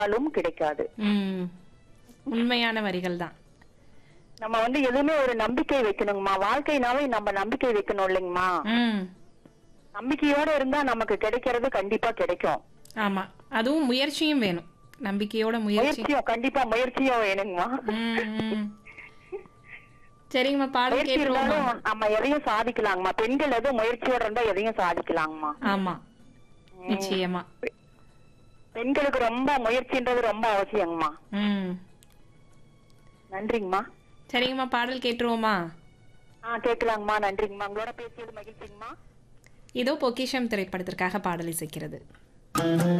ஆளும் கிடைக்காது ம் உண்மையான வரிகள் தான் நம்ம வந்து எதுவுமே ஒரு நம்பிக்கை வைக்கணுங்கம்மா வாழ்க்கைனாவே நம்ம நம்பிக்கை வைக்கணும் இல்லைங்கம்மா ம் நம்பிக்கையோட இருந்தா நமக்கு கிடைக்கிறது கண்டிப்பா கிடைக்கும் ஆமா அதுவும் முயற்சியும் வேணும் நம்பிக்கையோட முயற்சி முயற்சியும் கண்டிப்பா முயற்சியும் வேணுங்கம்மா ம், ம். சரிங்கம்மா பாடல் முயற்சி கேட்டுருவோமா இருந்தாலும் நம்ம எதையும் சாதிக்கலாங்கம்மா பெண்கள் எதுவும் முயற்சியோட இருந்தா எதையும் சாதிக்கலாங்கம்மா ஆமா நிச்சயமா பெண்களுக்கு ரொம்ப முயற்சின்றது ரொம்ப அவசியங்கம்மா ம் நன்றிங்கம்மா சரிங்கம்மா பாடல் கேட்டுருவோமா ஆ கேட்கலாங்கம்மா நன்றிங்கம்மா உங்களோட பேசியது மகிழ்ச்சிங்கம்மா இதோ பொக்கிஷம் திரைப்படத்திற்காக பாடல் இசைக்கிறது